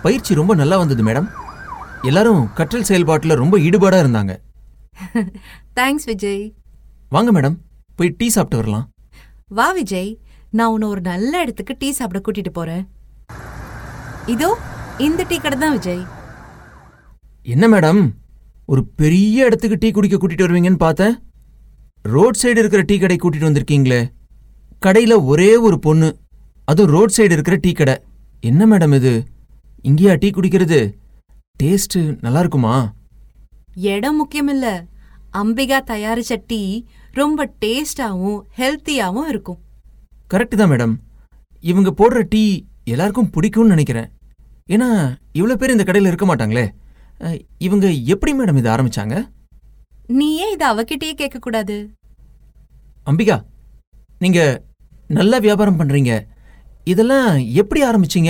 பயிற்சி ரொம்ப நல்லா வந்தது மேடம் எல்லாரும் கற்றல் செயல்பாட்டில் ரொம்ப ஈடுபாடா இருந்தாங்க தேங்க்ஸ் விஜய் வாங்க மேடம் போய் டீ சாப்பிட்டு வரலாம் வா விஜய் நான் உன்னை ஒரு நல்ல இடத்துக்கு டீ சாப்பிட கூட்டிட்டு போறேன் இதோ இந்த டீ கடை தான் விஜய் என்ன மேடம் ஒரு பெரிய இடத்துக்கு டீ குடிக்க கூட்டிட்டு வருவீங்கன்னு பார்த்தேன் ரோட் சைடு இருக்கிற டீ கடை கூட்டிட்டு வந்திருக்கீங்களே கடையில ஒரே ஒரு பொண்ணு அதுவும் ரோட் சைடு இருக்கிற டீ கடை என்ன மேடம் இது இங்கேயா டீ குடிக்கிறது டேஸ்ட் நல்லா இருக்குமா இடம் முக்கியமில்ல அம்பிகா தயாரிச்ச டீ ரொம்ப டேஸ்டாவும் ஹெல்த்தியாவும் இருக்கும் கரெக்ட் தான் மேடம் இவங்க போடுற டீ எல்லாருக்கும் பிடிக்கும்னு நினைக்கிறேன் ஏன்னா இவ்வளோ பேர் இந்த கடையில் இருக்க மாட்டாங்களே அஹ், இவங்க எப்படி மேடம் இதை ஆரம்பிச்சாங்க நீ ஏன் இதை அவகிட்டயே கேட்க கூடாது அம்பிகா நீங்க நல்லா வியாபாரம் பண்றீங்க இதெல்லாம் எப்படி ஆரம்பிச்சீங்க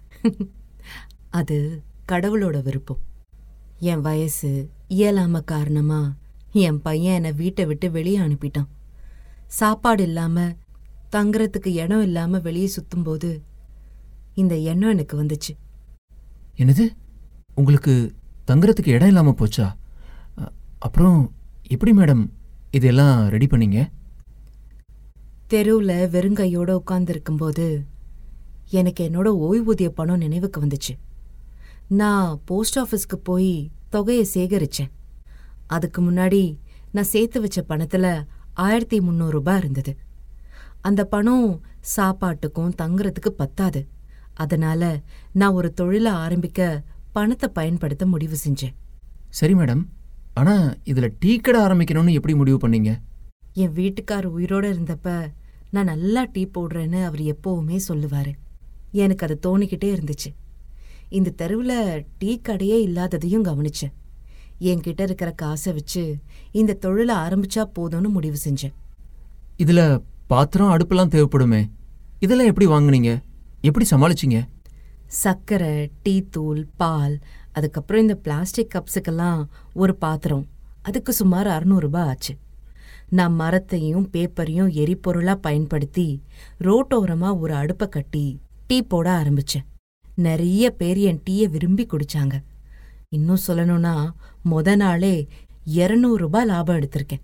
அது கடவுளோட விருப்பம் என் வயசு இயலாம காரணமா என் பையன் என்னை வீட்டை விட்டு வெளியே அனுப்பிட்டான் சாப்பாடு இல்லாம தங்குறதுக்கு இடம் இல்லாம வெளியே சுத்தும்போது இந்த எண்ணம் எனக்கு வந்துச்சு என்னது உங்களுக்கு தங்குறதுக்கு இடம் இல்லாம போச்சா அ- அப்புறம் எப்படி மேடம் இதெல்லாம் ரெடி பண்ணீங்க தெருவுல வெறுங்கையோட உட்கார்ந்துருக்கும்போது எனக்கு என்னோட ஓய்வூதிய பணம் நினைவுக்கு வந்துச்சு நான் போஸ்ட் ஆஃபீஸ்க்கு போய் தொகையை சேகரிச்சேன் அதுக்கு முன்னாடி நான் சேர்த்து வச்ச பணத்துல ஆயிரத்தி முந்நூறு ரூபாய் இருந்தது அந்த பணம் சாப்பாட்டுக்கும் தங்குறதுக்கு பத்தாது அதனால நான் ஒரு தொழிலை ஆரம்பிக்க பணத்தை பயன்படுத்த முடிவு செஞ்சேன் சரி மேடம் ஆனா இதுல டீ கடை ஆரம்பிக்கணும்னு எப்படி முடிவு பண்ணீங்க என் வீட்டுக்கார் உயிரோட இருந்தப்ப நான் நல்லா டீ போடுறேன்னு அவர் எப்பவுமே சொல்லுவாரு எனக்கு அது தோணிக்கிட்டே இருந்துச்சு இந்த தெருவுல டீ கடையே இல்லாததையும் கவனிச்சேன் என்கிட்ட இருக்கிற காசை வச்சு இந்த தொழிலை ஆரம்பிச்சா போதும்னு முடிவு செஞ்சேன் இதுல பாத்திரம் அடுப்பெல்லாம் தேவைப்படுமே இதெல்லாம் எப்படி வாங்குனீங்க எப்படி சமாளிச்சீங்க சர்க்கரை டீ தூள் பால் அதுக்கப்புறம் இந்த பிளாஸ்டிக் கப்ஸுக்கெல்லாம் ஒரு பாத்திரம் அதுக்கு சுமார் அறுநூறுபா ஆச்சு நான் மரத்தையும் பேப்பரையும் எரிபொருளா பயன்படுத்தி ரோட்டோரமா ஒரு அடுப்பை கட்டி டீ போட ஆரம்பிச்சேன் நிறைய பேர் என் டீயை விரும்பி குடிச்சாங்க இன்னும் சொல்லணும்னா முத நாளே 200 ரூபாய் லாபம் எடுத்திருக்கேன்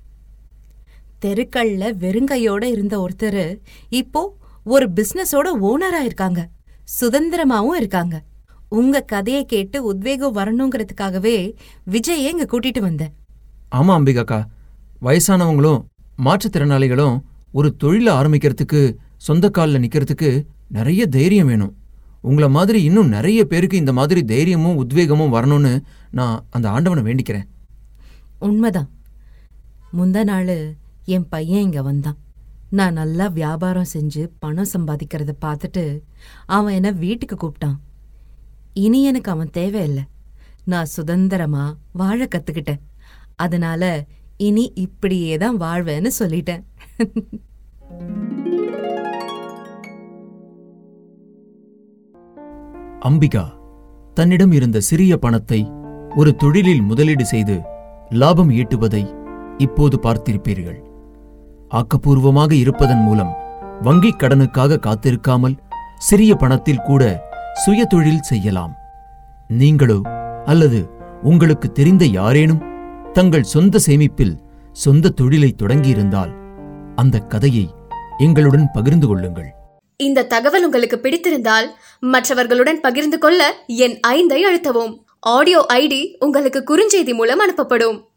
தெருக்கள்ல வெறுங்கையோட இருந்த ஒருத்தர் இப்போ ஒரு பிசினஸோட ஓனரா இருக்காங்க சுதந்திரமாவும் இருக்காங்க உங்க கதையை கேட்டு உத்வேகம் வரணுங்கிறதுக்காகவே விஜயை இங்க கூட்டிட்டு வந்தேன் ஆமா அம்பிகாக்கா வயசானவங்களும் மாற்றுத்திறனாளிகளும் ஒரு தொழிலை ஆரம்பிக்கிறதுக்கு சொந்த காலில் நிக்கிறதுக்கு நிறைய தைரியம் வேணும் உங்கள மாதிரி இன்னும் நிறைய பேருக்கு இந்த மாதிரி தைரியமும் உத்வேகமும் வரணும்னு நான் அந்த ஆண்டவனை வேண்டிக்கிறேன் உண்மைதான் முந்த நாள் என் பையன் இங்க வந்தான் நான் நல்லா வியாபாரம் செஞ்சு பணம் சம்பாதிக்கிறத பார்த்துட்டு அவன் என்ன வீட்டுக்கு கூப்பிட்டான் இனி எனக்கு அவன் தேவையில்லை நான் சுதந்திரமா வாழ கத்துக்கிட்டேன் அதனால இனி இப்படியே தான் வாழ்வேன்னு சொல்லிட்டேன் அம்பிகா தன்னிடம் இருந்த சிறிய பணத்தை ஒரு தொழிலில் முதலீடு செய்து லாபம் ஈட்டுவதை இப்போது பார்த்திருப்பீர்கள் ஆக்கப்பூர்வமாக இருப்பதன் மூலம் வங்கிக் கடனுக்காக காத்திருக்காமல் சிறிய பணத்தில் கூட சுய தொழில் செய்யலாம் நீங்களோ அல்லது உங்களுக்கு தெரிந்த யாரேனும் தங்கள் சொந்த சேமிப்பில் சொந்த தொழிலை தொடங்கியிருந்தால் அந்த கதையை எங்களுடன் பகிர்ந்து கொள்ளுங்கள் இந்த தகவல் உங்களுக்கு பிடித்திருந்தால் மற்றவர்களுடன் பகிர்ந்து கொள்ள என் ஐந்தை அழுத்தவும் ஆடியோ ஐடி உங்களுக்கு குறுஞ்செய்தி மூலம் அனுப்பப்படும்